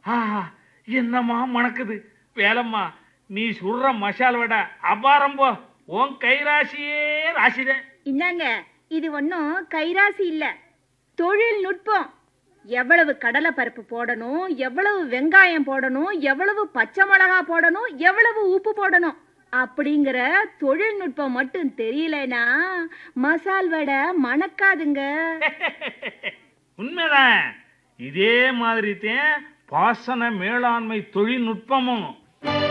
ஆஹா என்னம்மா மணக்குது வேலம்மா நீ சுடுற மசால் வடை அபாரம் போ உன் கைராசியே ராசிதான் இந்தாங்க இது ஒன்றும் கைராசி இல்ல தொழில்நுட்பம் எவ்வளவு கடலை பருப்பு போடணும் எவ்வளவு வெங்காயம் போடணும் எவ்வளவு பச்சை மிளகா போடணும் எவ்வளவு உப்பு போடணும் அப்படிங்கிற தொழில்நுட்பம் மட்டும் தெரியலனா மசால் வடை மணக்காதுங்க உண்மைதான் இதே மாதிரி தான் பாசன மேலாண்மை தொழில்நுட்பமும்